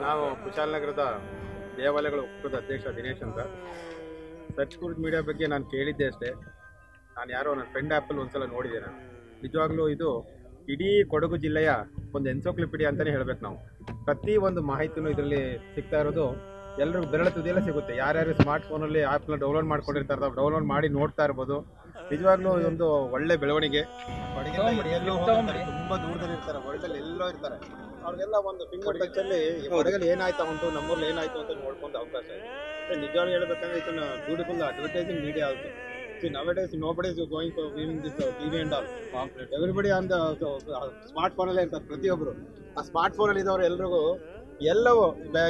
ನಾವು ಕುಶಾಲನಗರದ ದೇವಾಲಯಗಳ ಒಕ್ಕೂಟದ ಅಧ್ಯಕ್ಷ ದಿನೇಶ್ ಅಂತ ಸರ್ಚ್ ಕುರ್ಡ್ ಮೀಡಿಯಾ ಬಗ್ಗೆ ನಾನು ಕೇಳಿದ್ದೆ ಅಷ್ಟೇ ನಾನು ಯಾರೋ ನನ್ನ ಫ್ರೆಂಡ್ ಆ್ಯಪಲ್ಲಿ ಒಂದ್ಸಲ ನೋಡಿದೆ ನಾನು ನಿಜವಾಗ್ಲೂ ಇದು ಇಡೀ ಕೊಡಗು ಜಿಲ್ಲೆಯ ಒಂದು ಎನ್ಸೋಕ್ಲಿಪಿಡಿಯಾ ಅಂತಲೇ ಹೇಳ್ಬೇಕು ನಾವು ಪ್ರತಿ ಒಂದು ಮಾಹಿತಿನೂ ಇದರಲ್ಲಿ ಸಿಗ್ತಾ ಇರೋದು ಎಲ್ಲರಿಗೂ ಬೆರಳ ತುದಿಯಲ್ಲೇ ಸಿಗುತ್ತೆ ಯಾರ್ಯಾರು ಸ್ಮಾರ್ಟ್ ಫೋನಲ್ಲಿ ಆ್ಯಪ್ನ ಡೌನ್ಲೋಡ್ ಮಾಡ್ಕೊಂಡಿರ್ತಾರೆ ಡೌನ್ಲೋಡ್ ಮಾಡಿ ನೋಡ್ತಾ ಇರ್ಬೋದು ನಿಜವಾಗ್ಲೂ ಇದೊಂದು ಒಳ್ಳೆ ಬೆಳವಣಿಗೆ ಕೊಡಗಿಂದ ಎಲ್ಲೋ ಹೋಗಿರ್ತಾರೆ, ತುಂಬಾ ದೂರದಲ್ಲಿ ಇರ್ತಾರೆ ವರ್ಲ್ಡಲ್ಲಿ ಎಲ್ಲೋ ಇರ್ತಾರೆ ಅವ್ರಿಗೆಲ್ಲ ಒಂದು ಫಿಂಗರ್ ಟಚ್ ಅಲ್ಲಿ ಹೊರಗಲ್ಲಿ ಏನಾಯ್ತಾ ಉಂಟು ನಮ್ಮೂರಲ್ಲಿ ಏನಾಯ್ತು ಅಂತ ನೋಡ್ಕೊಂಡು ಅವಕಾಶ ಇದೆ ನಿಜವಾಗ್ಲೂ ಹೇಳ್ಬೇಕಂದ್ರೆ ಇದನ್ನ beautiful advertising media also See, nowadays nobody is going for viewing this uh, TV and all. Everybody on the smart ಫೋನಲ್ಲೇ ಇರ್ತಾರೆ ಪ್ರತಿಯೊಬ್ಬರು ಆ ಸ್ಮಾರ್ಟ್ ಫೋನಲ್ಲಿ ಇದ್ದವ್ರು ಎಲ್ರಿಗೂ ಎಲ್ಲವೂ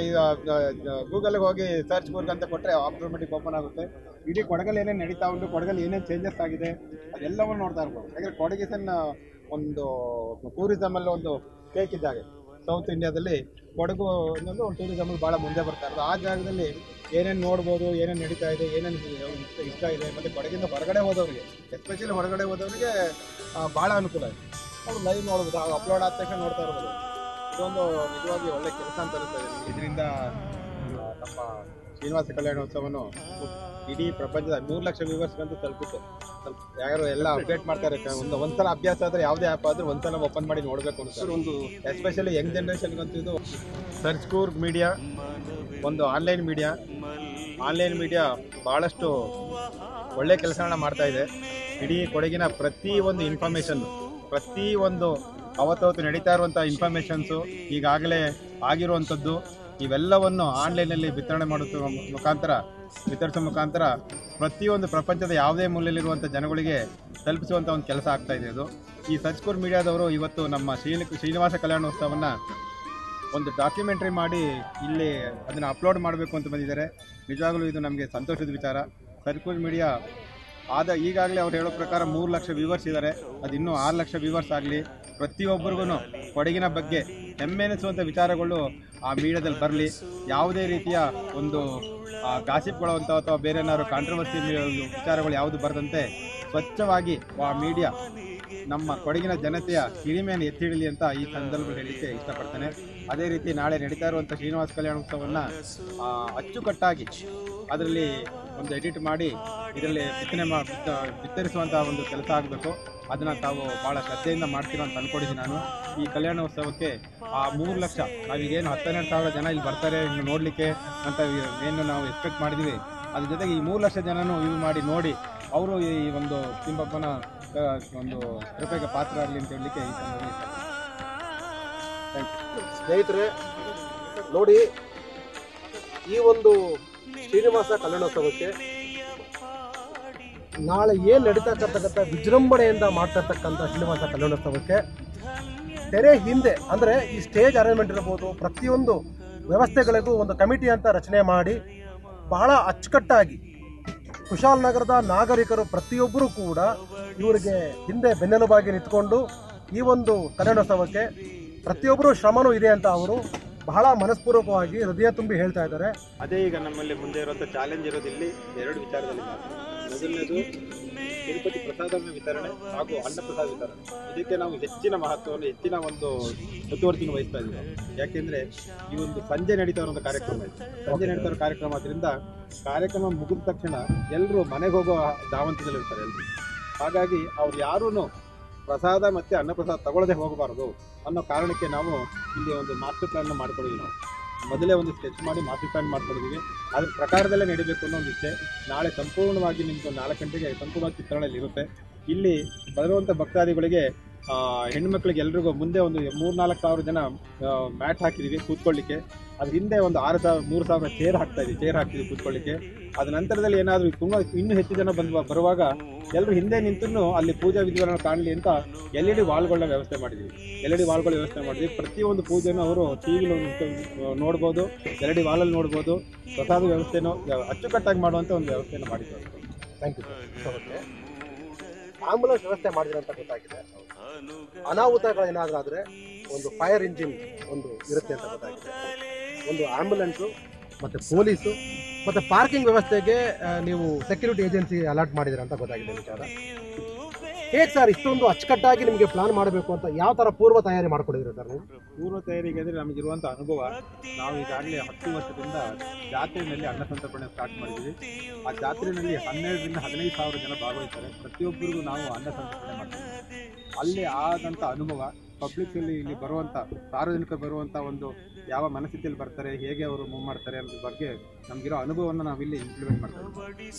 ಗೂಗಲ್ಗೆ ಹೋಗಿ ಸರ್ಚ್ ಬೋರ್ಗ್ ಅಂತ ಕೊಟ್ಟರೆ ಆಟೋಮೆಟಿಕ್ ಓಪನ್ ಆಗುತ್ತೆ ಇಡೀ ಕೊಡಗಲ್ಲಿ ಏನೇನು ನಡೀತಾ ಉಂಟು ಕೊಡಗಲ್ಲಿ ಏನೇನು ಚೇಂಜಸ್ ಆಗಿದೆ ಅದೆಲ್ಲವನ್ನು ನೋಡ್ತಾ ಇರ್ಬೋದು ಯಾಕಂದ್ರೆ ಕೊಡಗಿಸನ್ನ ಒಂದು ಟೂರಿಸಮ್ ಅಲ್ಲಿ ಒಂದು ಕೇಕ್ ಇದ್ದಾಗೆ ಸೌತ್ ಇಂಡಿಯಾದಲ್ಲಿ ಕೊಡಗು ಅನ್ನೋದು ಒಂದು ಟೂರಿಸಮ್ ಭಾಳ ಮುಂದೆ ಬರ್ತಾ ಇರೋದು ಆ ಜಾಗದಲ್ಲಿ ಏನೇನು ನೋಡ್ಬೋದು ಏನೇನು ನಡೀತಾ ಇದೆ ಏನೇನು ಇಷ್ಟ ಇದೆ ಮತ್ತು ಕೊಡಗಿಂದ ಹೊರಗಡೆ ಹೋದವರಿಗೆ ಎಸ್ಪೆಷಲಿ ಹೊರಗಡೆ ಹೋದವರಿಗೆ ಭಾಳ ಅನುಕೂಲ ಇದೆ ಅವ್ರು ಲೈವ್ ನೋಡ್ಬೋದು ಅಪ್ಲೋಡ್ ಆದ ತಕ್ಷಣ ನೋಡ್ತಾ ಇರ್ಬೋದು ಇದೊಂದು ನಿಜವಾಗಿ ಒಳ್ಳೆ ಕೆಲಸ ಅಂತ ಅನಿಸ್ತಾ ಇದೆ ಇದರಿಂದ ನಮ್ಮ ಶ್ರೀನಿವಾಸ ಕಲ್ಯಾಣೋತ್ಸವನು ಇಡೀ ಪ್ರಪಂಚದ ಮೂರು ಲಕ್ಷ ವ್ಯೂವರ್ಸ್ಗಂತೂ ತಲುಪುತ್ತೆ ಸ್ವಲ್ಪ ಯಾರು ಎಲ್ಲ ಅಪ್ಡೇಟ್ ಮಾಡ್ತಾರೆ ಕ- ಒಂದು ಒಂದ್ಸಲ ಅಭ್ಯಾಸ ಆದ್ರೆ ಯಾವುದೇ ಆ್ಯಪ್ ಆದ್ರೂ ಒಂದ್ಸಲ ಓಪನ್ ಮಾಡಿ ನೋಡಬೇಕು ಅಂತ ಒಂದು ಎಸ್ಪೆಷಲಿ ಯಂಗ್ ಜನ್ರೇಷನ್ಗಂತೂ ಇದು ಸರ್ಚ್ ಕೂರ್ಗ್ ಮೀಡಿಯಾ ಒಂದು ಆನ್ಲೈನ್ ಮೀಡಿಯಾ ಆನ್ಲೈನ್ ಮೀಡಿಯಾ ಭಾಳಷ್ಟು ಒಳ್ಳೆ ಕೆಲಸಗಳನ್ನ ಮಾಡ್ತಾ ಇದೆ ಇಡೀ ಕೊಡಗಿನ ಪ್ರತಿ ಒಂದು ಇನ್ಫಾರ್ಮೇಷನ್ ಪ್ರತಿ ಒಂದು ಅವತ್ತವತ್ತು ನಡೀತಾ ಇರುವಂಥ ಇನ್ಫಾರ್ಮೇಷನ್ಸು ಈಗಾಗಲೇ ಆಗಿರುವಂಥದ್ದು ಇವೆಲ್ಲವನ್ನು ಆನ್ಲೈನಲ್ಲಿ ವಿತರಣೆ ಮಾಡುವ ಮುಖಾಂತರ ವಿತರಿಸುವ ಮುಖಾಂತರ ಪ್ರತಿಯೊಂದು ಪ್ರಪಂಚದ ಯಾವುದೇ ಮೂಲೆಯಲ್ಲಿರುವಂಥ ಜನಗಳಿಗೆ ತಲುಪಿಸುವಂಥ ಒಂದು ಕೆಲಸ ಆಗ್ತಾ ಇದೆ ಇದು ಈ ಸಚ್ಕೂರ್ ಮೀಡಿಯಾದವರು ಇವತ್ತು ನಮ್ಮ ಶ್ರೀ ಶ್ರೀನಿವಾಸ ಕಲ್ಯಾಣೋತ್ಸವವನ್ನು ಒಂದು ಡಾಕ್ಯುಮೆಂಟ್ರಿ ಮಾಡಿ ಇಲ್ಲಿ ಅದನ್ನು ಅಪ್ಲೋಡ್ ಮಾಡಬೇಕು ಅಂತ ಬಂದಿದ್ದಾರೆ ನಿಜವಾಗಲೂ ಇದು ನಮಗೆ ಸಂತೋಷದ ವಿಚಾರ ಸರ್ಕೂಲ್ ಮೀಡಿಯಾ ಆದ ಈಗಾಗಲೇ ಅವ್ರು ಹೇಳೋ ಪ್ರಕಾರ ಮೂರು ಲಕ್ಷ ವ್ಯೂವರ್ಸ್ ಇದ್ದಾರೆ ಅದು ಇನ್ನೂ ಆರು ಲಕ್ಷ ವ್ಯೂವರ್ಸ್ ಆಗಲಿ ಪ್ರತಿಯೊಬ್ಬರಿಗೂ ಕೊಡಗಿನ ಬಗ್ಗೆ ಹೆಮ್ಮೆನಿಸುವಂಥ ವಿಚಾರಗಳು ಆ ಮೀಡಿಯಾದಲ್ಲಿ ಬರಲಿ ಯಾವುದೇ ರೀತಿಯ ಒಂದು ಗಾಸಿಪ್ಗಳು ಅಂತ ಅಥವಾ ಬೇರೆ ಏನಾದ್ರು ಕಾಂಟ್ರವರ್ಸಿ ವಿಚಾರಗಳು ಯಾವುದು ಬರದಂತೆ ಸ್ವಚ್ಛವಾಗಿ ಆ ಮೀಡಿಯಾ ನಮ್ಮ ಕೊಡಗಿನ ಜನತೆಯ ಹಿರಿಮೆಯನ್ನು ಎತ್ತಿ ಹಿಡಲಿ ಅಂತ ಈ ಸಂದರ್ಭದಲ್ಲಿ ಹೇಳಲಿಕ್ಕೆ ಇಷ್ಟಪಡ್ತೇನೆ ಅದೇ ರೀತಿ ನಾಳೆ ನಡೀತಾ ಇರುವಂಥ ಶ್ರೀನಿವಾಸ ಕಲ್ಯಾಣೋತ್ಸವವನ್ನು ಅಚ್ಚುಕಟ್ಟಾಗಿ ಅದರಲ್ಲಿ ಒಂದು ಎಡಿಟ್ ಮಾಡಿ ಇದರಲ್ಲಿ ಬಿತ್ತನೆ ಮಾ ಬಿತ್ತ ಬಿತ್ತರಿಸುವಂಥ ಒಂದು ಕೆಲಸ ಆಗಬೇಕು ಅದನ್ನು ತಾವು ಭಾಳ ಶ್ರದ್ಧೆಯಿಂದ ಮಾಡ್ತೀರೋ ಅಂತ ಅಂದ್ಕೊಂಡಿದ್ದೀನಿ ನಾನು ಈ ಕಲ್ಯಾಣೋತ್ಸವಕ್ಕೆ ಆ ಮೂರು ಲಕ್ಷ ನಾವೀಗೇನು ಹತ್ತೆರಡು ಸಾವಿರ ಜನ ಇಲ್ಲಿ ಬರ್ತಾರೆ ಇನ್ನು ನೋಡಲಿಕ್ಕೆ ಅಂತ ಏನು ನಾವು ಎಕ್ಸ್ಪೆಕ್ಟ್ ಮಾಡಿದ್ದೀವಿ ಅದ್ರ ಜೊತೆಗೆ ಈ ಮೂರು ಲಕ್ಷ ಜನನೂ ಇವು ಮಾಡಿ ನೋಡಿ ಅವರು ಈ ಒಂದು ತಿಮ್ಮಪ್ಪನ ಆ, ಒಂದು ಕೃಪೆಗೆ ಪಾತ್ರ ಆಗಲಿ ಅಂತ ಹೇಳಲಿಕ್ಕೆ ಈ ಸಂದರ್ಭದಲ್ಲಿ ಇಷ್ಟಪಡ್ತೀನಿ. ಸ್ನೇಹಿತರೆ ನೋಡಿ ಈ ಒಂದು ಶ್ರೀನಿವಾಸ ಕಲ್ಯಾಣೋತ್ಸವಕ್ಕೆ ನಾಳೆ ಏನು ನಡೀತಕ್ಕಂಥ ವಿಜೃಂಭಣೆಯಿಂದ ಮಾಡ್ತಿರ್ತಕ್ಕಂಥ ಶ್ರೀನಿವಾಸ ಕಲ್ಯಾಣೋತ್ಸವಕ್ಕೆ ತೆರೆ ಹಿಂದೆ ಅಂದರೆ ಈ ಸ್ಟೇಜ್ ಅರೇಂಜ್ಮೆಂಟ್ ಇರ್ಬೋದು ಪ್ರತಿಯೊಂದು ವ್ಯವಸ್ಥೆಗಳಿಗೂ ಒಂದು ಕಮಿಟಿ ಅಂತ ರಚನೆ ಮಾಡಿ ಬಹಳ ಅಚ್ಚುಕಟ್ಟಾಗಿ ಕುಶಾಲನಗರದ ನಾಗರಿಕರು ಪ್ರತಿಯೊಬ್ಬರೂ ಕೂಡ ಇವರಿಗೆ ಹಿಂದೆ ಬೆನ್ನೆಲುಬಾಗಿ ನಿಂತ್ಕೊಂಡು ಈ ಒಂದು ಕಲ್ಯಾಣೋತ್ಸವಕ್ಕೆ ಪ್ರತಿಯೊಬ್ಬರು ಶ್ರಮನೂ ಇದೆ ಅಂತ ಅವರು ಬಹಳ ಮನಸ್ಪೂರ್ವಕವಾಗಿ ಹೃದಯ ತುಂಬಿ ಹೇಳ್ತಾ ಇದ್ದಾರೆ ಅದೇ ಈಗ ನಮ್ಮಲ್ಲಿ ಮುಂದೆ ಇರುವಂಥ ಚಾಲೆಂಜ್ ಇರೋದು ಇಲ್ಲಿ ಎರಡು ವಿಚಾರದಲ್ಲಿ ಮಾತ್ರ ಮೊದಲನೇದು ತಿರುಪತಿ ಪ್ರಸಾದದ ವಿತರಣೆ ಹಾಗೂ ಅನ್ನಪ್ರಸಾದ ವಿತರಣೆ ಇದಕ್ಕೆ ನಾವು ಹೆಚ್ಚಿನ ಮಹತ್ವವನ್ನು ಹೆಚ್ಚಿನ ಒಂದು ಮುತುವರ್ಜಿನ ವಹಿಸ್ತಾ ಇದ್ದೀವಿ ಯಾಕೆಂದ್ರೆ ಈ ಒಂದು ಸಂಜೆ ನಡೀತಾ ಇರುವಂಥ ಕಾರ್ಯಕ್ರಮ ಇದೆ ಸಂಜೆ ನಡೀತಾ ಇರೋ ಕಾರ್ಯಕ್ರಮ ಆದ್ರಿಂದ ಕಾರ್ಯಕ್ರಮ ಮುಗಿದ ತಕ್ಷಣ ಎಲ್ಲರೂ ಮನೆಗೆ ಹೋಗೋ ಧಾವಂತದಲ್ಲಿ ಇರ್ತಾರೆ ಎಲ್ಲರೂ ಹಾಗಾಗಿ ಅವ್ರು ಯಾರೂ ಪ್ರಸಾದ ಮತ್ತೆ ಅನ್ನಪ್ರಸಾದ ತಗೊಳ್ಳದೆ ಹೋಗಬಾರದು ಅನ್ನೋ ಕಾರಣಕ್ಕೆ ನಾವು ಇಲ್ಲಿ ಒಂದು ಮಾಸ್ಟರ್ ಪ್ಲಾನ್ ಮಾಡ್ಕೊಂಡಿದ್ದೀವಿ ನಾವು ಮೊದಲೇ ಒಂದು ಸ್ಕೆಚ್ ಮಾಡಿ ಮಾಸ್ಟರ್ ಪ್ಲಾನ್ ಮಾಡ್ಕೊಂಡಿದ್ದೀವಿ ಅದ್ರ ಪ್ರಕಾರದಲ್ಲೇ ನಡಿಬೇಕು ಅನ್ನೋ ಒಂದು ಇಚ್ಛೆ ನಾಳೆ ಸಂಪೂರ್ಣವಾಗಿ ನಿಮ್ಗೆ ನಾಲ್ಕು ಗಂಟೆಗೆ ಸಂಪೂರ್ಣವಾಗಿ ಚಿತ್ರಣದಲ್ಲಿ ಇರುತ್ತೆ ಇಲ್ಲಿ ಬರುವಂಥ ಭಕ್ತಾದಿಗಳಿಗೆ ಆ, ಹೆಣ್ಮಕ್ಳಿಗೆ ಎಲ್ರಿಗೂ ಮುಂದೆ ಒಂದು ಮೂರ್ನಾಲ್ಕು ಸಾವಿರ ಜನ ಮ್ಯಾಟ್ ಹಾಕಿದ್ದೀವಿ ಕೂತ್ಕೊಳ್ಳಿಕ್ಕೆ ಅದ್ರ ಹಿಂದೆ ಒಂದು ಆರು ಸಾವಿರ ಮೂರು ಸಾವಿರ ಚೇರ್ ಹಾಕ್ತಾ ಇದೀವಿ ಚೇರ್ ಹಾಕ್ತಿದ್ವಿ ಕೂತ್ಕೊಳ್ಳಿಕ್ಕೆ ಅದ ನಂತರದಲ್ಲಿ ಏನಾದರೂ ತುಂಬ ಇನ್ನೂ ಹೆಚ್ಚು ಜನ ಬಂದು ಬರುವಾಗ ಎಲ್ಲರೂ ಹಿಂದೆ ನಿಂತು ಅಲ್ಲಿ ಪೂಜಾ ವಿಧಿಗಳನ್ನು ಕಾಣಲಿ ಅಂತ ಎಲ್ ಇ ಡಿ ವಾಲ್ಗಳನ್ನ ವ್ಯವಸ್ಥೆ ಮಾಡಿದ್ವಿ ಎಲ್ ಇ ಡಿ ವಾಲ್ಗಳ ವ್ಯವಸ್ಥೆ ಮಾಡಿದ್ವಿ ಪ್ರತಿಯೊಂದು ಪೂಜೆನೂ ಅವರು ಟಿ ವಿಲಿ ನೋಡ್ಬೋದು ಎಲ್ ಇ ಡಿ ವಾಲಲ್ಲಿ ನೋಡ್ಬೋದು ಪ್ರಸಾದ ವ್ಯವಸ್ಥೆನೂ ಅಚ್ಚುಕಟ್ಟಾಗಿ ಮಾಡುವಂಥ ಒಂದು ವ್ಯವಸ್ಥೆಯನ್ನು ಮಾಡಿದ್ವಿ ಥ್ಯಾಂಕ್ ಯು ಆಂಬುಲೆನ್ಸ್ ವ್ಯವಸ್ಥೆ ಮಾಡಿದ್ರೆ ಅಂತ ಗೊತ್ತಾಗಿದೆ ಅನಾಹುತಗಳು ಏನಾದರೂ ಆದರೆ ಒಂದು ಫೈರ್ ಇಂಜಿನ್ ಒಂದು ಇರುತ್ತೆ ಅಂತ ಗೊತ್ತಾಗಿದೆ ಒಂದು ಆಂಬುಲೆನ್ಸು ಮತ್ತು ಪೊಲೀಸು ಮತ್ತು ಪಾರ್ಕಿಂಗ್ ವ್ಯವಸ್ಥೆಗೆ ಆ, ನೀವು ಸೆಕ್ಯೂರಿಟಿ ಏಜೆನ್ಸಿ ಅಲರ್ಟ್ ಮಾಡಿದ್ದೀರಾ ಅಂತ ಗೊತ್ತಾಗಿದೆ ವಿಚಾರ ಹೇಗೆ ಸರ್ ಇಷ್ಟೊಂದು ಅಚ್ಚುಕಟ್ಟಾಗಿ ನಿಮಗೆ ಪ್ಲಾನ್ ಮಾಡಬೇಕು ಅಂತ ಯಾವ ಥರ ಪೂರ್ವ ತಯಾರಿ ಮಾಡ್ಕೊಂಡಿದ್ದೀರಾ ಸರ್ ನೀವು ಪೂರ್ವ ತಯಾರಿಗೆ ಅಂದರೆ ನಮಗಿರುವಂಥ ಅನುಭವ ನಾವು ಈಗಾಗಲೇ ಹತ್ತು ವರ್ಷದಿಂದ ಜಾತ್ರೆಯಲ್ಲಿ ಅನ್ನ ಸಂತರ್ಪಣೆ ಸ್ಟಾರ್ಟ್ ಮಾಡಿದ್ದೀವಿ ಆ ಜಾತ್ರೆಯಲ್ಲಿ ಹನ್ನೆರಡರಿಂದ ಹದಿನೈದು ಸಾವಿರ ಜನ ಭಾಗವಹಿಸ್ತಾರೆ ಪ್ರತಿಯೊಬ್ಬರಿಗೂ ನಾವು ಅನ್ನ ಸಂತರ್ಪಣೆ ಮಾಡ್ತೀವಿ ಅಲ್ಲಿ ಆದಂಥ ಅನುಭವ ಪಬ್ಲಿಕ್ಸಲ್ಲಿ ಇಲ್ಲಿ ಬರುವಂಥ ಸಾರ್ವಜನಿಕರು ಬರುವಂಥ ಒಂದು ಯಾವ ಮನಸ್ಥಿತಿಯಲ್ಲಿ ಬರ್ತಾರೆ ಹೇಗೆ ಅವರು ಮೂವ್ ಮಾಡ್ತಾರೆ ಅನ್ನೋದ್ರ ಬಗ್ಗೆ ನಮಗಿರೋ ಅನುಭವವನ್ನು ನಾವಿಲ್ಲಿ ಇಂಪ್ಲಿಮೆಂಟ್ ಮಾಡ್ತೀವಿ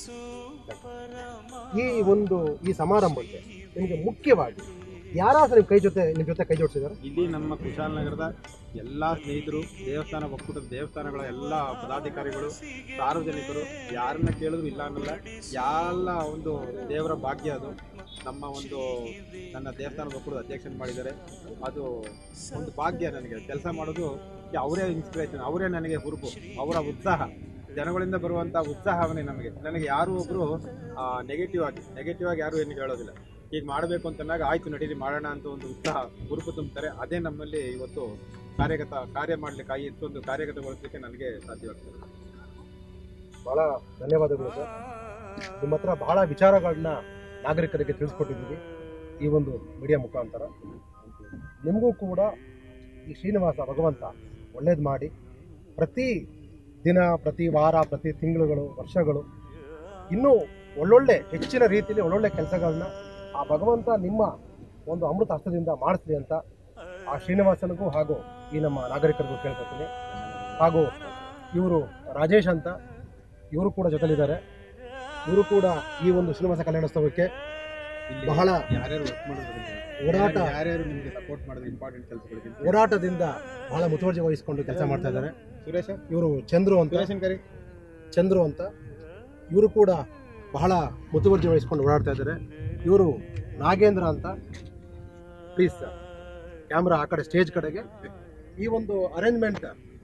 ಈ ಒಂದು ಈ ಸಮಾರಂಭಕ್ಕೆ ನಿಮಗೆ ಮುಖ್ಯವಾಗಿ ಯಾರಾದ್ರೂ ನಿಮ್ಮ ಕೈ ಜೊತೆ ನಿಮ್ಮ ಜೊತೆ ಕೈ ಜೋಡಿಸಿದ್ದಾರೆ ಇಲ್ಲಿ ನಮ್ಮ ಕುಶಾಲನಗರದ ಎಲ್ಲ ಸ್ನೇಹಿತರು ದೇವಸ್ಥಾನ ಒಕ್ಕೂಟದ ದೇವಸ್ಥಾನಗಳ ಎಲ್ಲ ಪದಾಧಿಕಾರಿಗಳು ಸಾರ್ವಜನಿಕರು ಯಾರನ್ನ ಕೇಳಿದ್ರು ಇಲ್ಲ ಅನ್ನಲ್ಲ ಎಲ್ಲ ಒಂದು ದೇವರ ಭಾಗ್ಯ ಅದು ನಮ್ಮ ಒಂದು ನನ್ನ ದೇವಸ್ಥಾನ ಒಕ್ಕೂಟದ ಅಧ್ಯಕ್ಷನ್ ಮಾಡಿದ್ದಾರೆ ಅದು ಒಂದು ಭಾಗ್ಯ ನನಗೆ ಕೆಲಸ ಮಾಡೋದು ಅವರೇ ಇನ್ಸ್ಪಿರೇಷನ್ ಅವರೇ ನನಗೆ ಹುರುಪು ಅವರ ಉತ್ಸಾಹ ಜನಗಳಿಂದ ಬರುವಂಥ ಉತ್ಸಾಹವನ್ನೇ ನಮಗೆ ನನಗೆ ಯಾರು ಒಬ್ಬರು ನೆಗೆಟಿವ್ ಆಗಿ ನೆಗೆಟಿವ್ ಆಗಿ ಯಾರು ಏನು ಹೇಳೋದಿಲ್ಲ ಈಗ ಮಾಡಬೇಕು ಅಂತಂದಾಗ ಆಯ್ತು ನಡೀರಿ ಮಾಡೋಣ ಅಂತ ಒಂದು ಉತ್ಸಾಹ ಹುರುಪು ತುಂಬುತ್ತಾರೆ ಅದೇ ನಮ್ಮಲ್ಲಿ ಇವತ್ತು ಕಾರ್ಯಗತ ಕಾರ್ಯ ಮಾಡಲಿಕ್ಕೆ ಈ ಇಷ್ಟೊಂದು ಕಾರ್ಯಗತಗೊಳಿಸಲಿಕ್ಕೆ ನನಗೆ ಸಾಧ್ಯವಾಗ್ತದೆ ಬಹಳ ಧನ್ಯವಾದಗಳು ಸರ್ ನಿಮ್ಮ ಹತ್ರ ಬಹಳ ವಿಚಾರಗಳನ್ನ ನಾಗರಿಕರಿಗೆ ತಿಳಿಸ್ಕೊಟ್ಟಿದ್ದೀವಿ ಈ ಒಂದು ಮೀಡಿಯಾ ಮುಖಾಂತರ ನಿಮಗೂ ಕೂಡ ಈ ಶ್ರೀನಿವಾಸ ಭಗವಂತ ಒಳ್ಳೇದು ಮಾಡಿ ಪ್ರತಿ ದಿನ ಪ್ರತಿ ವಾರ ಪ್ರತಿ ತಿಂಗಳುಗಳು ವರ್ಷಗಳು ಇನ್ನೂ ಒಳ್ಳೊಳ್ಳೆ ಹೆಚ್ಚಿನ ರೀತಿಯಲ್ಲಿ ಒಳ್ಳೊಳ್ಳೆ ಕೆಲಸಗಳನ್ನ ಆ ಭಗವಂತ ನಿಮ್ಮ ಒಂದು ಅಮೃತ ಹಸ್ತದಿಂದ ಮಾಡಿಸ್ಲಿ ಅಂತ ಆ ಶ್ರೀನಿವಾಸನಿಗೂ ಹಾಗೂ ಈ ನಮ್ಮ ನಾಗರಿಕರಿಗೂ ಕೇಳ್ಕೊತೀನಿ ಹಾಗೂ ಇವರು ರಾಜೇಶ್ ಅಂತ ಇವರು ಕೂಡ ಜೊತೆಲಿದ್ದಾರೆ ಇವರು ಕೂಡ ಈ ಒಂದು ಶ್ರೀನಿವಾಸ ಕಲ್ಯಾಣೋತ್ಸವಕ್ಕೆ ಇಲ್ಲಿ ಬಹಳ ಯಾರ್ಯಾರು ವರ್ಕ್ ಮಾಡೋದ್ರಿಂದ ಓಡಾಟ ಯಾರ್ಯಾರು ನಿಮಗೆ ಸಪೋರ್ಟ್ ಮಾಡಿದ್ರೆ ಇಂಪಾರ್ಟೆಂಟ್ ಕೆಲಸಗಳಿಗೆ ಓಡಾಟದಿಂದ ಬಹಳ ಮುತುವರ್ಜಿ ವಹಿಸಿಕೊಂಡು ಕೆಲಸ ಮಾಡ್ತಾ ಇದ್ದಾರೆ ಸುರೇಶ ಇವರು ಚಂದ್ರು ಅಂತ ಸುರೇಶನ್ ಕರಿ ಚಂದ್ರು ಅಂತ ಇವರು ಕೂಡ ಬಹಳ ಮುತುವರ್ಜಿ ವಹಿಸ್ಕೊಂಡು ಓಡಾಡ್ತಾ ಇದ್ದಾರೆ ಇವರು ನಾಗೇಂದ್ರ ಅಂತ ಪ್ಲೀಸ್ ಸರ್ ಕ್ಯಾಮ್ರಾ ಆ ಕಡೆ ಸ್ಟೇಜ್ ಕಡೆಗೆ ಈ ಒಂದು ಅರೇಂಜ್ಮೆಂಟ್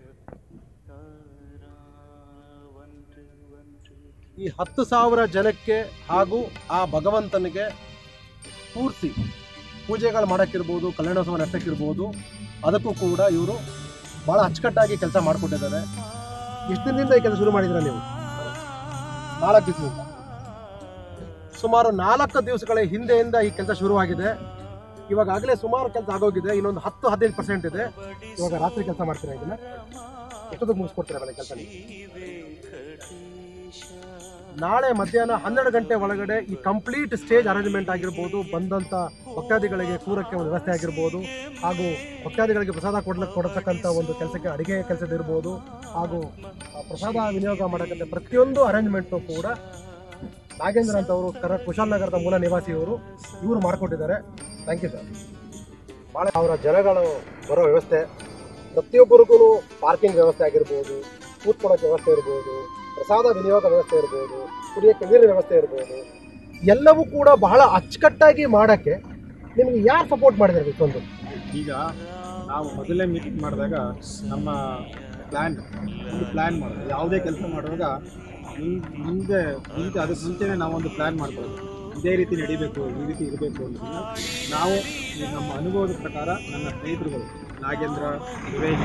ಈ ಹತ್ತು ಸಾವಿರ ಜನಕ್ಕೆ ಹಾಗೂ ಆ ಭಗವಂತನಿಗೆ ಪೂರ್ತಿ ಪೂಜೆಗಳು ಮಾಡೋಕ್ಕಿರ್ಬೋದು ಕಲ್ಯಾಣೋತ್ಸವ ನಡೆಸೋಕ್ಕಿರ್ಬೋದು ಅದಕ್ಕೂ ಕೂಡ ಇವರು ಭಾಳ ಅಚ್ಚುಕಟ್ಟಾಗಿ ಕೆಲಸ ಮಾಡಿಕೊಟ್ಟಿದ್ದಾರೆ ಎಷ್ಟು ದಿನದಿಂದ ಈ ಕೆಲಸ ಶುರು ಮಾಡಿದ್ದೀರಾ ನೀವು ನಾಲ್ಕು ದಿವಸದಿಂದ ಸುಮಾರು ನಾಲ್ಕು ದಿವಸಗಳ ಹಿಂದೆಯಿಂದ ಈ ಕೆಲಸ ಶುರುವಾಗಿದೆ ಇವಾಗ ಆಗಲೇ ಸುಮಾರು ಕೆಲಸ ಆಗೋಗಿದೆ ಇನ್ನೊಂದು ಹತ್ತು ಹದಿನೈದು ಪರ್ಸೆಂಟ್ ಇದೆ ಇವಾಗ ರಾತ್ರಿ ಕೆಲಸ ಮಾಡ್ತೀರಾ ಇದನ್ನ ಎಷ್ಟೊತ್ತಿಗೆ ಮುಗಿಸ್ಕೊಡ್ತೀರಾ ಬೆಳೆ ಕೆಲಸ ನಾಳೆ ಮಧ್ಯಾಹ್ನ ಹನ್ನೆರಡು ಗಂಟೆ ಒಳಗಡೆ ಈ ಕಂಪ್ಲೀಟ್ ಸ್ಟೇಜ್ ಅರೇಂಜ್ಮೆಂಟ್ ಆಗಿರ್ಬೋದು ಬಂದಂತ ಭಕ್ತಾದಿಗಳಿಗೆ ಕೂರಕ್ಕೆ ಒಂದು ವ್ಯವಸ್ಥೆ ಆಗಿರ್ಬೋದು ಹಾಗೂ ಭಕ್ತಾದಿಗಳಿಗೆ ಪ್ರಸಾದ ಕೊಡ್ಲಿಕ್ಕೆ ಕೊಡತಕ್ಕಂಥ ಒಂದು ಕೆಲಸಕ್ಕೆ ಅಡಿಗೆ ಕೆಲಸದಿರ್ಬೋದು ಹಾಗೂ ಆ ಪ್ರಸಾದ ವಿನಿಯೋಗ ಮಾಡಕ್ಕಂಥ ಪ್ರತಿಯೊಂದು ಅರೇಂಜ್ಮೆಂಟು ಕೂಡ ನಾಗೇಂದ್ರ ಅಂತ ಅವರು ಕರ ಕುಶಾಲನಗರದ ಮೂಲ ನಿವಾಸಿಯವರು ಇವರು ಮಾಡಿಕೊಟ್ಟಿದ್ದಾರೆ ಥ್ಯಾಂಕ್ ಯು ಸರ್ ಭಾಳ ಅವರ ಜನಗಳು ಬರೋ ವ್ಯವಸ್ಥೆ ಪ್ರತಿಯೊಬ್ಬರಿಗೂ ಪಾರ್ಕಿಂಗ್ ವ್ಯವಸ್ಥೆ ಆಗಿರ್ಬೋದು ಕೂತ್ಕೊಳ್ಳೋಕೆ ವ್ಯವಸ್ಥೆ ಇರ್ಬೋದು ಪ್ರಸಾದ ವಿನಿಯೋಗ ವ್ಯವಸ್ಥೆ ಇರ್ಬೋದು ಕುಡಿಯೋಕ್ಕೆ ನೀರಿನ ವ್ಯವಸ್ಥೆ ಇರ್ಬೋದು ಎಲ್ಲವೂ ಕೂಡ ಬಹಳ ಅಚ್ಚುಕಟ್ಟಾಗಿ ಮಾಡೋಕ್ಕೆ ನಿಮ್ಗೆ ಯಾರು ಸಪೋರ್ಟ್ ಮಾಡಿದ್ದಾರೆ ಇಷ್ಟೊಂದು ಈಗ ನಾವು ಮೊದಲನೇ ಮೀಟಿಂಗ್ ಮಾಡಿದಾಗ ನಮ್ಮ ಪ್ಲ್ಯಾನ್ ಒಂದು ಪ್ಲ್ಯಾನ್ ಮಾಡೋದು ಯಾವುದೇ ಕೆಲಸ ಮಾಡುವಾಗ ಮುಂ- ಮುಂದೆ ಮುಂಚೆ ಅದಕ್ಕೆ ಮುಂಚೆನೇ ನಾವೊಂದು ಪ್ಲ್ಯಾನ್ ಮಾಡ್ಬೋದು ಇದೇ ರೀತಿ ನಡಿಬೇಕು ಈ ರೀತಿ ಇರಬೇಕು ಅನ್ನೋದನ್ನ ನಾವು ಈ ನಮ್ಮ ಅನುಭವದ ಪ್ರಕಾರ ನನ್ನ ಸ್ನೇಹಿತರುಗಳು ನಾಗೇಂದ್ರ ಸುರೇಶ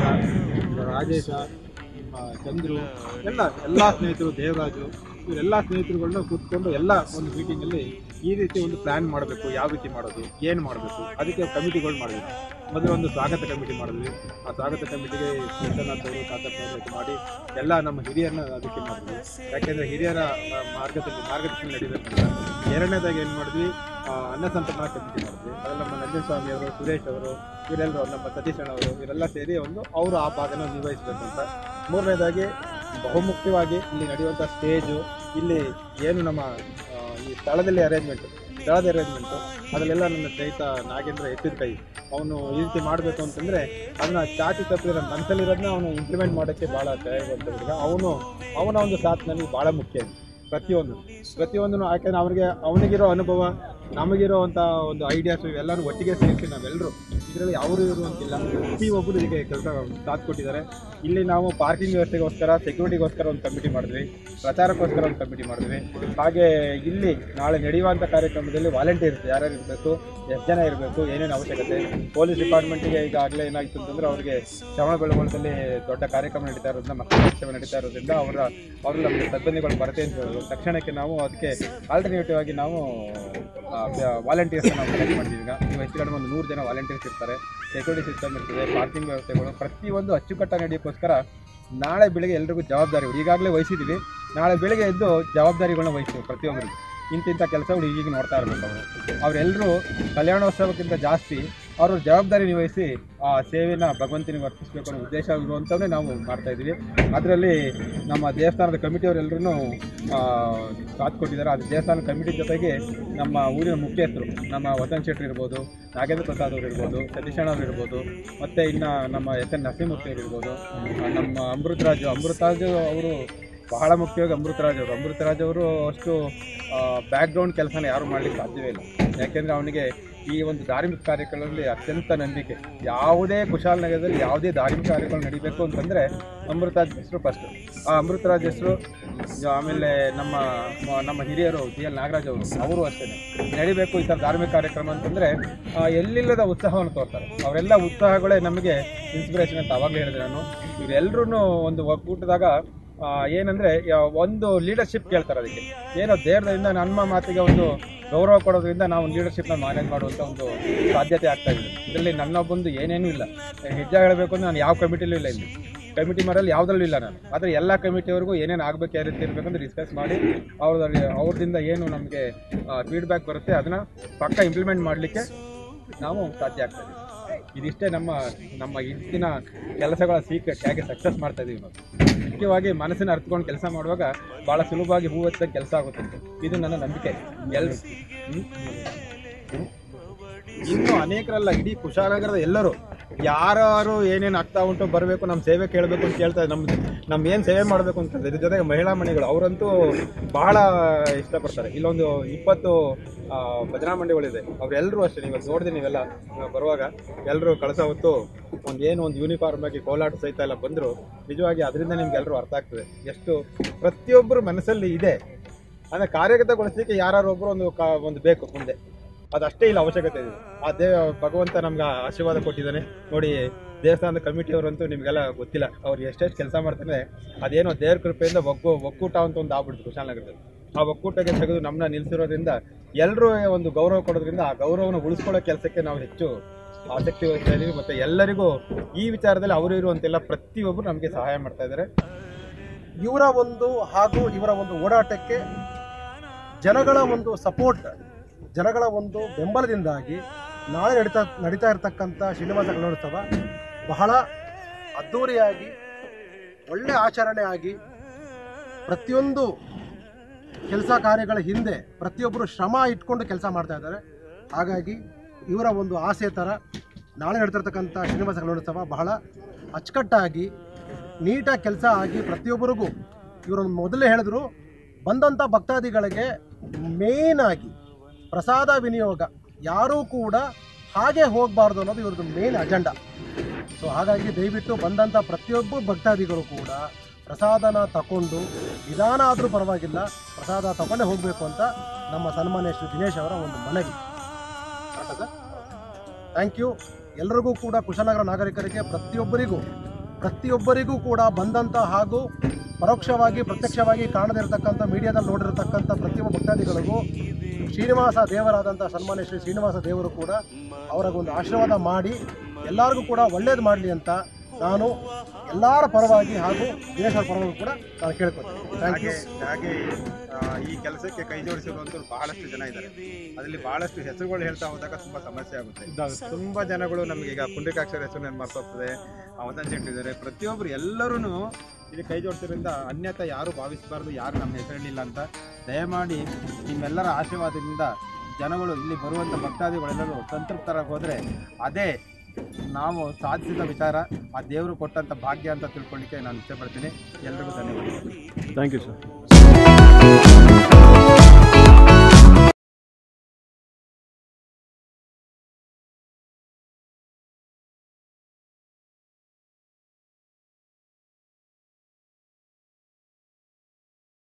ರಾಜೇಶ ನಿಮ್ಮ ಚಂದ್ರು ಎಲ್ಲ ಎಲ್ಲ ಸ್ನೇಹಿತರು ದೇವರಾಜು ಇವರೆಲ್ಲ ಸ್ನೇಹಿತರುಗಳನ್ನ ಕೂತ್ಕೊಂಡು ಎಲ್ಲ ಒಂದು ಮೀಟಿಂಗಲ್ಲಿ ಈ ರೀತಿ ಒಂದು ಪ್ಲ್ಯಾನ್ ಮಾಡಬೇಕು ಯಾವ ರೀತಿ ಮಾಡೋದು ಏನು ಮಾಡಬೇಕು ಅದಕ್ಕೆ ಕಮಿಟಿಗಳು ಮಾಡಿದ್ವಿ ಮೊದಲು ಒಂದು ಸ್ವಾಗತ ಕಮಿಟಿ ಮಾಡಿದ್ವಿ ಆ ಸ್ವಾಗತ ಕಮಿಟಿಗೆ ವಿಶ್ವನಾಥ್ ಅವರು ತಾತಪ್ಪ ಅವರು ಇದು ಮಾಡಿ ಎಲ್ಲ ನಮ್ಮ ಹಿರಿಯರನ್ನ ಅದಕ್ಕೆ ಮಾಡಿದ್ವಿ ಯಾಕೆಂದರೆ ಹಿರಿಯರ ಮ- ಮಾರ್ಗದಲ್ಲಿ ಮಾರ್ಗದರ್ಶನ ನಡೀಬೇಕಂತ ಎರಡನೇದಾಗಿ ಏನು ಮಾಡಿದ್ವಿ ಆ, ಅನ್ನ ಸಂತರ್ಪಣಾ ಕಮಿಟಿ ಮಾಡಿದ್ವಿ ಅದರಲ್ಲಿ ನಮ್ಮ ನಂಜನ ಸ್ವಾಮಿ ಅವರು ಸುರೇಶ್ ಅವರು ಇವರೆಲ್ಲರೂ ನಮ್ಮ ಸತೀಶ್ ಅಣ್ಣ ಅವರು ಇವರೆಲ್ಲ ಸೇರಿ ಒಂದು ಅವರು ಆ ಭಾಗನ ನಿರ್ವಹಿಸಬೇಕು ಅಂತ ಮೂರನೇದಾಗಿ ಬಹುಮುಖ್ಯವಾಗಿ ಇಲ್ಲಿ ನಡೆಯುವಂಥ ಸ್ಟೇಜು ಇಲ್ಲಿ ಏನು ನಮ್ಮ ಆ, ಈ ಸ್ಥಳದಲ್ಲಿ ಅರೇಂಜ್ಮೆಂಟ್ ಸ್ಥಳದ ಅರೇಂಜ್ಮೆಂಟು ಅದರಲ್ಲೆಲ್ಲ ನನ್ನ ಸ್ನೇಹಿತ ನಾಗೇಂದ್ರ ಎತ್ತಿದ ಕೈ ಅವನು ಈ ರೀತಿ ಮಾಡಬೇಕು ಅಂತಂದರೆ ಅದನ್ನ ಚಾಚು ತಪ್ಪಿದ್ರೆ ಮನಸ್ಸಲ್ಲಿರೋದನ್ನ ಅವನು ಇಂಪ್ಲಿಮೆಂಟ್ ಮಾಡೋಕ್ಕೆ ಭಾಳ ತಯಾರಿವಂತ ಹುಡುಗ ಅವನು ಅವನ ಒಂದು ಸಾಥ್ ನನಗೆ ಭಾಳ ಮುಖ್ಯ ಪ್ರತಿಯೊಂದು ಪ್ರತಿಯೊಂದನ್ನು ಯಾಕೆಂದ್ರೆ ಅವನಿಗೆ ಅವನಿಗಿರೋ ಅನುಭವ ನಮಗಿರೋವಂಥ ಒಂದು ಐಡಿಯಾಸು ಇವೆಲ್ಲರೂ ಒಟ್ಟಿಗೆ ಸೇರಿಸಿ ನಾವೆಲ್ಲರೂ ಇದರಲ್ಲಿ ಅವರು ಇವರು ಅಂತಿಲ್ಲ ಪ್ರತಿಯೊಬ್ಬರು ಇದಕ್ಕೆ ಕೆಲಸ ಸಾಥ್ ಕೊಟ್ಟಿದ್ದಾರೆ ಇಲ್ಲಿ ನಾವು ಪಾರ್ಕಿಂಗ್ ವ್ಯವಸ್ಥೆಗೋಸ್ಕರ ಸೆಕ್ಯೂರಿಟಿಗೋಸ್ಕರ ಒಂದು ಕಮಿಟಿ ಮಾಡಿದ್ವಿ ಪ್ರಚಾರಕ್ಕೋಸ್ಕರ ಒಂದು ಕಮಿಟಿ ಮಾಡಿದ್ವಿ ಹಾಗೆ ಇಲ್ಲಿ ನಾಳೆ ನಡೆಯುವಂಥ ಕಾರ್ಯಕ್ರಮದಲ್ಲಿ ವಾಲಂಟಿಯರ್ಸ್ ಯಾರ್ಯಾರು ಇರಬೇಕು ಎಷ್ಟು ಜನ ಇರಬೇಕು ಏನೇನು ಅವಶ್ಯಕತೆ ಪೊಲೀಸ್ ಡಿಪಾರ್ಟ್ಮೆಂಟಿಗೆ ಈಗಾಗಲೇ ಏನಾಗಿತ್ತು ಅಂತಂದ್ರೆ ಅವರಿಗೆ ಶ್ರವಣ ಬೆಳಗೊಳದಲ್ಲಿ ದೊಡ್ಡ ಕಾರ್ಯಕ್ರಮ ನಡೀತಾ ಇರೋದ್ರಿಂದ ಮಕ್ಕಳ ಉತ್ಸವ ನಡೀತಾ ಇರೋದ್ರಿಂದ ಅವರ ಅವರು ನಮಗೆ ಸಿಬ್ಬಂದಿಗಳು ಕೊರತೆ ಅಂತ ಹೇಳೋದು ತಕ್ಷಣಕ್ಕೆ ನಾವು ಅದಕ್ಕೆ ಆಲ್ಟರ್ನೇಟಿವ್ ಆಗಿ ನಾವು ವಾಲಂಟಿಯರ್ಸ್ ನಾವು ಕಲೆಕ್ಟ್ ಮಾಡಿದ್ದೀವಿ ಈಗ ನೀವು ಹೆಚ್ಚು ಕಡಿಮೆ ಒಂದು ನೂರು ಜನ ವಾಲಂಟಿಯರ್ಸ್ ಇರ್ತಾರೆ ಸೆಕ್ಯೂರಿಟಿ ಸಿಸ್ಟಮ್ ಇರ್ತದೆ ಪಾರ್ಕಿಂಗ್ ವ್ಯವಸ್ಥೆಗಳು ಪ್ರತಿಯೊಂದು ಅಚ್ಚುಕಟ್ಟಾಗಿ ನಡೆಯೋಕ್ಕೋಸ್ಕರ ನಾಳೆ ಬೆಳಿಗ್ಗೆ ಎಲ್ರಿಗೂ ಜವಾಬ್ದಾರಿಗಳು ಈಗಾಗಲೇ ವಹಿಸಿದ್ದೀವಿ ನಾಳೆ ಬೆಳಿಗ್ಗೆ ಎದ್ದು ಜವಾಬ್ದಾರಿಗಳನ್ನ ವಹಿಸ್ತೀವಿ ಪ್ರತಿಯೊಬ್ಬರಿಗೂ ಇಂತಿಂಥ ಕೆಲಸಗಳು ಈಗೀಗ ನೋಡ್ತಾ ಇರಬೇಕು ಅವರು ಅವರೆಲ್ಲರೂ ಕಲ್ಯಾಣೋತ್ಸವಕ್ಕಿಂತ ಜಾಸ್ತಿ ಅವ್ರ ಜವಾಬ್ದಾರಿ ನಿರ್ವಹಿಸಿ ಆ ಸೇವೆನ ಭಗವಂತನಿಗೆ ಅರ್ಪಿಸಬೇಕು ಅನ್ನೋ ಉದ್ದೇಶ ಇರುವಂಥವನ್ನೇ ನಾವು ಮಾಡ್ತಾ ಇದ್ದೀವಿ ಅದರಲ್ಲಿ ನಮ್ಮ ದೇವಸ್ಥಾನದ ಕಮಿಟಿಯವರೆಲ್ಲರೂ ಸಾಥ್ ಕೊಟ್ಟಿದ್ದಾರೆ ಅದು ದೇವಸ್ಥಾನ ಕಮಿಟಿ ಜೊತೆಗೆ ನಮ್ಮ ಊರಿನ ಮುಖ್ಯಸ್ಥರು ನಮ್ಮ ವಸಂತ್ ಶೆಟ್ಟಿ ಇರ್ಬೋದು ನಾಗೇಂದ್ರ ಪ್ರಸಾದ್ ಅವರು ಇರ್ಬೋದು ಸತೀಶಣ್ಣ ಅವರು ಇರ್ಬೋದು ಮತ್ತು ಇನ್ನು ನಮ್ಮ ಎಸ್ ಎನ್ ನರಸಿಂಹಮೂರ್ತಿ ಅವರು ಇರ್ಬೋದು ಆ, ನಮ್ಮ ಅಮೃತರಾಜು ಅಮೃತರಾಜು ಅವರು ಬಹಳ ಮುಖ್ಯವಾಗಿ ಅಮೃತರಾಜ್ ಅವರು ಅಮೃತರಾಜ್ ಅವರು ಅಷ್ಟು ಬ್ಯಾಕ್ಗ್ರೌಂಡ್ ಕೆಲಸನ ಯಾರು ಮಾಡಲಿಕ್ಕೆ ಸಾಧ್ಯವೇ ಇಲ್ಲ ಯಾಕೆಂದರೆ ಅವನಿಗೆ ಈ ಒಂದು ಧಾರ್ಮಿಕ ಕಾರ್ಯಗಳಲ್ಲಿ ಅತ್ಯಂತ ನಂಬಿಕೆ ಯಾವುದೇ ಕುಶಾಲನಗರದಲ್ಲಿ ಯಾವುದೇ ಧಾರ್ಮಿಕ ಕಾರ್ಯಗಳು ನಡಿಬೇಕು ಅಂತಂದರೆ ಅಮೃತರಾಜ್ ಹೆಸರು ಫಸ್ಟು ಆ ಅಮೃತರಾಜ್ ಹೆಸರು ಆಮೇಲೆ ನಮ್ಮ ಮ- ನಮ್ಮ ಹಿರಿಯರು ಜಿ ಎಲ್ ನಾಗರಾಜ್ ಅವರು ಅವರು ಅಷ್ಟೇ ನಡಿಬೇಕು ಈ ಥರ ಧಾರ್ಮಿಕ ಕಾರ್ಯಕ್ರಮ ಅಂತಂದರೆ ಎಲ್ಲಿಲ್ಲದ ಉತ್ಸಾಹವನ್ನು ತೋರ್ತಾರೆ ಅವರೆಲ್ಲ ಉತ್ಸಾಹಗಳೇ ನಮಗೆ ಇನ್ಸ್ಪಿರೇಷನ್ ಅಂತ ಅವಾಗಲೇ ಹೇಳಿದೆ ನಾನು ಇವರೆಲ್ಲರೂ ಒಂದು ಒಕ್ಕೂಟದಾಗ ಆ, ಏನಂದ್ರೆ ಯಾ- ಒಂದು ಲೀಡರ್ಶಿಪ್ ಕೇಳ್ತಾರೆ ಅದಕ್ಕೆ ಏನೋ ದೇವರಿಂದ ನಮ್ಮ ಮಾತಿಗೆ ಒಂದು ಗೌರವ ಕೊಡೋದ್ರಿಂದ ನಾವು ಲೀಡರ್ಶಿಪ್ನ ಮ್ಯಾನೇಜ್ ಮಾಡುವಂಥ ಒಂದು ಸಾಧ್ಯತೆ ಆಗ್ತಾ ಇದೆ ಇದರಲ್ಲಿ ನನ್ನೊಬ್ಬಂದು ಏನೇನೂ ಇಲ್ಲ ನಿಜ ಹೇಳಬೇಕು ಅಂದ್ರೆ ನಾನು ಯಾವ ಕಮಿಟಿಲೂ ಇಲ್ಲ ಇಲ್ಲಿ ಕಮಿಟಿ ಮರಲ್ಲಿ ಯಾವುದ್ರಲ್ಲೂ ಇಲ್ಲ ನಾನು ಆದರೆ ಎಲ್ಲ ಕಮಿಟಿಯವ್ರಿಗೂ ಏನೇನು ಆಗಬೇಕು ಯಾವ ರೀತಿ ಇರಬೇಕಂತ ಡಿಸ್ಕಸ್ ಮಾಡಿ ಅವ್ರ ಅವ್ರದಿಂದ ಏನು ನಮಗೆ ಫೀಡ್ಬ್ಯಾಕ್ ಬರುತ್ತೆ ಅದನ್ನು ಪಕ್ಕ ಇಂಪ್ಲಿಮೆಂಟ್ ಮಾಡಲಿಕ್ಕೆ ನಾವು ಸಾಧ್ಯ ಆಗ್ತಾ ಇದ್ದೀವಿ ಇದಿಷ್ಟೇ ನಮ್ಮ ನಮ್ಮ ಇಂದಿನ ಕೆಲಸಗಳ ಸೀಕ್ರೆಟ್ ಹೇಗೆ ಸಕ್ಸಸ್ ಮಾಡ್ತಾ ಇದೀವಿ ನಾವು ಮುಖ್ಯವಾಗಿ ಮನಸ್ಸಿನ ಅರ್ಥಕೊಂಡು ಕೆಲಸ ಮಾಡುವಾಗ ಭಾಳ ಸುಲಭವಾಗಿ ಹೂ ಹಚ್ಚಂಗೆ ಕೆಲಸ ಆಗುತ್ತೆ ಇದು ನನ್ನ ನಂಬಿಕೆ ಎಲ್ರು ಹ್ಮ್? ಹ್ಮ್? ಇನ್ನು ಅನೇಕರಲ್ಲ ಇಡೀ ಕುಶಾಲನಗರದ ಎಲ್ಲರೂ ಯಾರು ಏನೇನು ಆಗ್ತಾ ಉಂಟು ಬರಬೇಕು ನಮ್ಮ ಸೇವೆ ಕೇಳಬೇಕು ಅಂತ ಕೇಳ್ತಾರೆ ನಮ್ಮ ನಮ್ಮ ಏನು ಸೇವೆ ಮಾಡಬೇಕು ಅಂತ ಇದ್ರ ಜೊತೆಗೆ ಮಹಿಳಾ ಮಣಿಗಳು ಅವರಂತೂ ಬಹಳ ಇಷ್ಟಪಡ್ತಾರೆ ಇಲ್ಲೊಂದು ಇಪ್ಪತ್ತು ಆ, ಭಜನಾ ಮಂಡಿಗಳಿದೆ ಅವರೆಲ್ಲರೂ ಅಷ್ಟೇ ನೀವು ನೋಡಿದೆ ನೀವೆಲ್ಲ ಆ, ಬರುವಾಗ ಎಲ್ಲರೂ ಕಳಸ ಹೊತ್ತು ಒಂದು ಏನು ಒಂದು ಯೂನಿಫಾರ್ಮ್ ಆಗಿ ಕೋಲಾಟ ಸಹಿತ ಎಲ್ಲ ಬಂದರು ನಿಜವಾಗಿ ಅದರಿಂದ ನಿಮ್ಗೆ ಎಲ್ಲರೂ ಅರ್ಥ ಆಗ್ತದೆ ಎಷ್ಟು ಪ್ರತಿಯೊಬ್ಬರ ಮನಸ್ಸಲ್ಲಿ ಇದೆ ಅಂದರೆ ಕಾರ್ಯಗತಗೊಳಿಸಲಿಕ್ಕೆ ಯಾರು ಒಬ್ಬರು ಒಂದು ಕಾ ಒಂದು ಬೇಕು ಮುಂದೆ ಅದಷ್ಟೇ ಇಲ್ಲ ಅವಶ್ಯಕತೆ ಇದೆ ಆ ದೇವ ಭಗವಂತ ನಮ್ಗೆ ಆಶೀರ್ವಾದ ಕೊಟ್ಟಿದ್ದಾನೆ ನೋಡಿ ದೇವಸ್ಥಾನದ ಕಮಿಟಿಯವರಂತೂ ನಿಮಗೆಲ್ಲ ಗೊತ್ತಿಲ್ಲ ಅವ್ರು ಎಷ್ಟೆಷ್ಟು ಕೆಲಸ ಮಾಡ್ತಾರೆ ಅದೇನೋ ದೇವ್ರ ಕೃಪೆಯಿಂದ ಒಗ್ಗು ಒಕ್ಕೂಟ ಅಂತ ಒಂದು ಆಗ್ಬಿಡ್ತು ಕುಶಾಲನಗರದಲ್ಲಿ ಆ ಒಕ್ಕೂಟಕ್ಕೆ ತೆಗೆದು ನಮ್ಮನ್ನ ನಿಲ್ಲಿಸಿರೋದ್ರಿಂದ ಎಲ್ಲರೂ ಒಂದು ಗೌರವ ಕೊಡೋದ್ರಿಂದ ಆ ಗೌರವನ ಉಳಿಸ್ಕೊಳ್ಳೋ ಕೆಲಸಕ್ಕೆ ನಾವು ಹೆಚ್ಚು ಆಸಕ್ತಿ ವಹಿಸ್ತಾ ಇದ್ದೀವಿ ಮತ್ತು ಎಲ್ಲರಿಗೂ ಈ ವಿಚಾರದಲ್ಲಿ ಅವರು ಇರುವಂತೆಲ್ಲ ಪ್ರತಿಯೊಬ್ಬರು ನಮಗೆ ಸಹಾಯ ಮಾಡ್ತಾ ಇದ್ದಾರೆ ಇವರ ಒಂದು ಹಾಗೂ ಇವರ ಒಂದು ಓಡಾಟಕ್ಕೆ ಜನಗಳ ಒಂದು ಸಪೋರ್ಟ್ ಜನಗಳ ಒಂದು ಬೆಂಬಲದಿಂದಾಗಿ ನಾಳೆ ನಡೀತಾ ನಡೀತಾ ಇರತಕ್ಕಂಥ ಶ್ರೀನಿವಾಸ ಕನ್ನಡೋತ್ಸವ ಬಹಳ ಅದ್ಧೂರಿಯಾಗಿ ಒಳ್ಳೆ ಆಚರಣೆ ಆಗಿ ಪ್ರತಿಯೊಂದು ಕೆಲಸ ಕಾರ್ಯಗಳ ಹಿಂದೆ ಪ್ರತಿಯೊಬ್ಬರು ಶ್ರಮ ಇಟ್ಕೊಂಡು ಕೆಲಸ ಮಾಡ್ತಾ ಇದ್ದಾರೆ ಹಾಗಾಗಿ ಇವರ ಒಂದು ಆಸೆ ಥರ ನಾಳೆ ನಡೀತಿರ್ತಕ್ಕಂಥ ಶ್ರೀನಿವಾಸ ಕನ್ನಡೋತ್ಸವ ಬಹಳ ಅಚ್ಚುಕಟ್ಟಾಗಿ ನೀಟಾಗಿ ಕೆಲಸ ಆಗಿ ಪ್ರತಿಯೊಬ್ಬರಿಗೂ ಇವರು ಮೊದಲೇ ಹೇಳಿದ್ರು ಬಂದಂಥ ಭಕ್ತಾದಿಗಳಿಗೆ ಮೇನ್ ಆಗಿ ಪ್ರಸಾದ ವಿನಿಯೋಗ ಯಾರೂ ಕೂಡ ಹಾಗೆ ಹೋಗಬಾರ್ದು ಅನ್ನೋದು ಇವ್ರದ್ದು ಮೇನ್ ಅಜೆಂಡಾ ಸೊ ಹಾಗಾಗಿ ದಯವಿಟ್ಟು ಬಂದಂಥ ಪ್ರತಿಯೊಬ್ಬ ಭಕ್ತಾದಿಗಳು ಕೂಡ ಪ್ರಸಾದನ ತಗೊಂಡು ನಿಧಾನ ಆದರೂ ಪರವಾಗಿಲ್ಲ ಪ್ರಸಾದ ತಗೊಂಡೇ ಹೋಗಬೇಕು ಅಂತ ನಮ್ಮ ಸನ್ಮಾನ್ಯ ಶ್ರೀ ದಿನೇಶ್ ಅವರ ಒಂದು ಮನವಿ ಥ್ಯಾಂಕ್ ಯು ಎಲ್ಲರಿಗೂ ಕೂಡ ಕುಶನಗರ ನಾಗರಿಕರಿಗೆ ಪ್ರತಿಯೊಬ್ಬರಿಗೂ ಪ್ರತಿಯೊಬ್ಬರಿಗೂ ಕೂಡ ಬಂದಂಥ ಹಾಗೂ ಪರೋಕ್ಷವಾಗಿ ಪ್ರತ್ಯಕ್ಷವಾಗಿ ಕಾಣದಿರತಕ್ಕಂಥ ಮೀಡಿಯಾದಲ್ಲಿ ನೋಡಿರತಕ್ಕಂಥ ಪ್ರತಿಯೊಬ್ಬ ಭಕ್ತಾದಿಗಳಿಗೂ ಶ್ರೀನಿವಾಸ ದೇವರಾದಂಥ ಸನ್ಮಾನ್ಯ ಶ್ರೀ ಶ್ರೀನಿವಾಸ ದೇವರು ಕೂಡ ಅವರಿಗೊಂದು ಆಶೀರ್ವಾದ ಮಾಡಿ ಎಲ್ಲರಿಗೂ ಕೂಡ ಒಳ್ಳೇದು ಮಾಡಲಿ ಅಂತ ನಾನು ಎಲ್ಲರ ಪರವಾಗಿ ಹಾಗೂ ದಿನೇಶ್ ಅವರ ಪರವಾಗಿ ಕೂಡ ನಾನು ಕೇಳ್ಕೊತೀನಿ ಥ್ಯಾಂಕ್ ಯು ಹಾಗೆ ಹಾಗೆ ಆ, ಈ ಕೆಲಸಕ್ಕೆ ಕೈ ಜೋಡಿಸಿರುವಂತವ್ರು ಬಹಳಷ್ಟು ಜನ ಇದ್ದಾರೆ ಅದರಲ್ಲಿ ಬಹಳಷ್ಟು ಹೆಸರುಗಳು ಹೇಳ್ತಾ ಹೋದಾಗ ತುಂಬಾ ಸಮಸ್ಯೆ ಆಗುತ್ತೆ ತುಂಬಾ ಜನಗಳು ನಮಗೆ ಈಗ ಪುಂಡ್ರಿಕಾಕ್ಷರ ಹೆಸರು ಮರ್ತೋಗ್ತದೆ ಅವಧಾನ್ ಶೆಟ್ಟಿ ಇದ್ದಾರೆ ಪ್ರತಿಯೊಬ್ಬರು ಎಲ್ಲರೂ ಇಲ್ಲಿ ಕೈ ಜೋಡಿಸಿದ್ರಿಂದ ಅನ್ಯಥ ಯಾರು ಭಾವಿಸಬಾರ್ದು ಯಾರು ನಮ್ಮ ಹೆಸರಿಲ್ಲ ಅಂತ ದಯಮಾಡಿ ನಿಮ್ಮೆಲ್ಲರ ಆಶೀರ್ವಾದದಿಂದ ಜನಗಳು ಇಲ್ಲಿ ಬರುವಂಥ ಭಕ್ತಾದಿಗಳೆಲ್ಲರೂ ಸಂತೃಪ್ತರಾಗಿ ಹೋದರೆ ಅದೇ ನಾವು ಸಾಧಿಸಿದ ವಿಚಾರ ಆ ದೇವರು ಕೊಟ್ಟಂಥ ಭಾಗ್ಯ ಅಂತ ತಿಳ್ಕೊಳ್ಳಿಕ್ಕೆ ನಾನು ಇಷ್ಟಪಡ್ತೀನಿ ಎಲ್ರಿಗೂ ಧನ್ಯವಾದ ಥ್ಯಾಂಕ್ ಯು ಸರ್